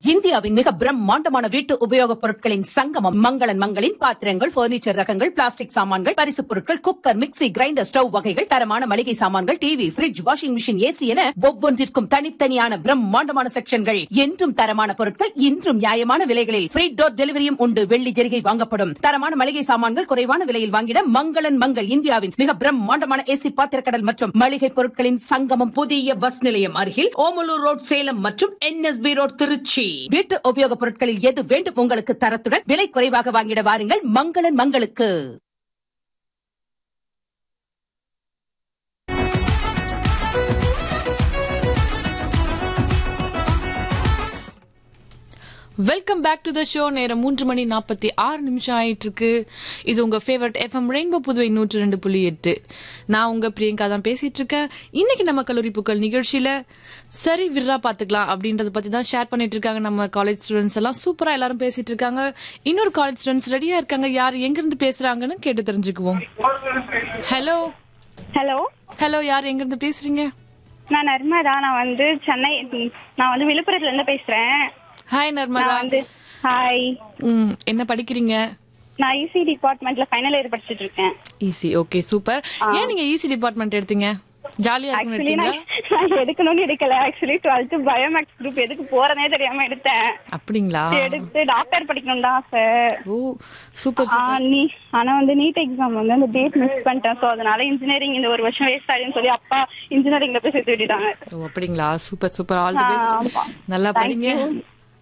இந்தியாவின் மிக பிரம்மாண்டமான வீட்டு உபயோகப் பொருட்களின் சங்கமம் மங்களன் மங்களின் பாத்திரங்கள் பர்னிச்சர் ரகங்கள் பிளாஸ்டிக் சாமான்கள் பரிசுப் பொருட்கள் குக்கர் மிக்ஸி கிரைண்டர் ஸ்டவ் வகைகள் தரமான மளிகை சாமான்கள் TV fridge washing machine AC என ஒவ்வொன்றிற்கும் தனித்தனியான பிரம்மாண்டமான செக்ஷன்கள் என்றும் தரமான பொருட்கள் இன்றும் நியாயமான விலைகளில் ஃப்ரீ டோர் டெலிவரியும் உண்டு வெள்ளி ஜெரிகை வாங்கப்படும் தரமான மளிகை சாமான்கள் குறைவான விலையில் வாங்கிட மங்களன் மங்கள் இந்தியாவின் மிக பிரம்மாண்டமான ஏசி பாத்திரக்கடல் மற்றும் மளிகை பொருட்களின் சங்கமம் புதிய பஸ் நிலையம் அருகில் ஓமலூர் ரோட் சேலம் மற்றும் என்எஸ்பி ரோட் திருச்சி வீட்டு உபயோகப் பொருட்களில் எது வேண்டும் உங்களுக்கு தரத்துடன் விலை குறைவாக வாங்கிட வாருங்கள் மங்களன் மங்களுக்கு welcome back to the show நேரம் மூன்று மணி நாற்பத்தி ஆறு நிமிஷம் ஆயிட்டு இருக்கு இது உங்க ஃபேவரட் எஃப்எம் ரெயின்போ புதுவை நூற்று ரெண்டு புள்ளி எட்டு நான் உங்க பிரியங்கா தான் பேசிட்டு இருக்கேன் இன்னைக்கு நம்ம கல்லூரி புக்கள் நிகழ்ச்சியில சரி விர்ரா பாத்துக்கலாம் அப்படின்றத பத்தி தான் ஷேர் பண்ணிட்டு இருக்காங்க நம்ம காலேஜ் ஸ்டூடெண்ட்ஸ் எல்லாம் சூப்பரா எல்லாரும் பேசிட்டு இருக்காங்க இன்னொரு காலேஜ் ஸ்டூடெண்ட்ஸ் ரெடியா இருக்காங்க யார் எங்க இருந்து பேசுறாங்கன்னு கேட்டு தெரிஞ்சுக்குவோம் ஹலோ ஹலோ ஹலோ யார் எங்க இருந்து பேசுறீங்க நான் நர்மதா நான் வந்து சென்னை நான் வந்து விழுப்புரத்துல இருந்து பேசுறேன் ஹாய் நர்மதா நான் வந்து ஹாய் ம், என்ன படிக்கிறீங்க நான் இசி டிபார்ட்மெண்ட்ல ஃபைனல் இயர் படிச்சிட்டு இருக்கேன் ஈஸி ஓகே சூப்பர் ஏன் நீங்க ஈஸி டிபார்ட்மெண்ட் எடுத்தீங்க ஜாலியா இருக்குன்னு ஆக்சுவலி எடுத்தீங்களா நான் நான் எடுக்கணும்னு எடுக்கல ஆக்சுவலி டுவெல்த் பயோமேக்ஸ் குரூப் எதுக்கு போறனே தெரியாம எடுத்தேன் அப்படிங்களா எடுத்து டாக்டர் படிக்கணும் தான் சார் ஓ சூப்பர் சூப்பர் நீ ஆனா வந்து நீட் எக்ஸாம் வந்து அந்த டேட் மிஸ் பண்ணிட்டேன் சோ அதனால இன்ஜினியரிங் இந்த ஒரு வருஷம் வேஸ்ட் ஆயிடுன்னு சொல்லி அப்பா இன்ஜினியரிங்ல போய் சேர்த்து விட்டுட்டாங்க ஓ அப்படிங்களா super super all the best ஆமா. நல்லா Thank படிங்க you.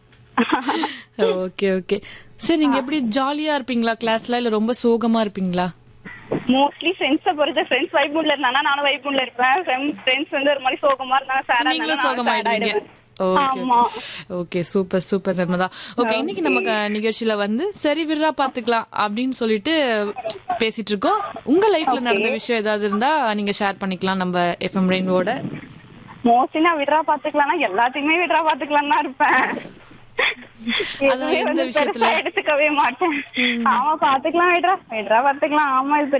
ஓகே ஓகே சரி நீங்க எப்படி ஜாலியா இருப்பீங்களா கிளாஸ்ல இல்ல ரொம்ப சோகமா இருப்பீங்களா மோஸ்ட்லி ஃப்ரெண்ட்ஸை பொறுத்த ஃப்ரெண்ட்ஸ் வைப் மூட்ல இருந்தாங்கன்னா நானும் வைப் மூட்ல இருப்பேன் ஃப்ரெண்ட்ஸ் வந்து ஒரு மாதிரி சோகமா இருந்தாங்க சேடா நீங்களும் சோகமாயிடுவீங்க ஓகே ஆமா okay super super Narmada okay இன்னைக்கு நம்ம க- நிகழ்ச்சியில வந்து சரி விரா பாத்துக்கலாம் அப்படின்னு சொல்லிட்டு பேசிட்டு இருக்கோம் உங்க லைஃப்ல நடந்த விஷயம் ஏதாவது இருந்தா நீங்க ஷேர் பண்ணிக்கலாம் நம்ம எஃப்எம் ரெயின்போட மோஸ்ட்லி நான் விட்ரா பாத்துக்கலாம்னா எல்லாத்தையுமே விட்ரா பாத்துக்கலாம் தான் இருப்பேன் அதான் எதுவுமே எந்த வந்து விஷயத்துல? பெருசா எடுத்துக்கவே மாட்டேன் ஆமா பாத்துக்கலாம் விட்ரா விட்ரா பாத்துக்கலாம் ஆமா இது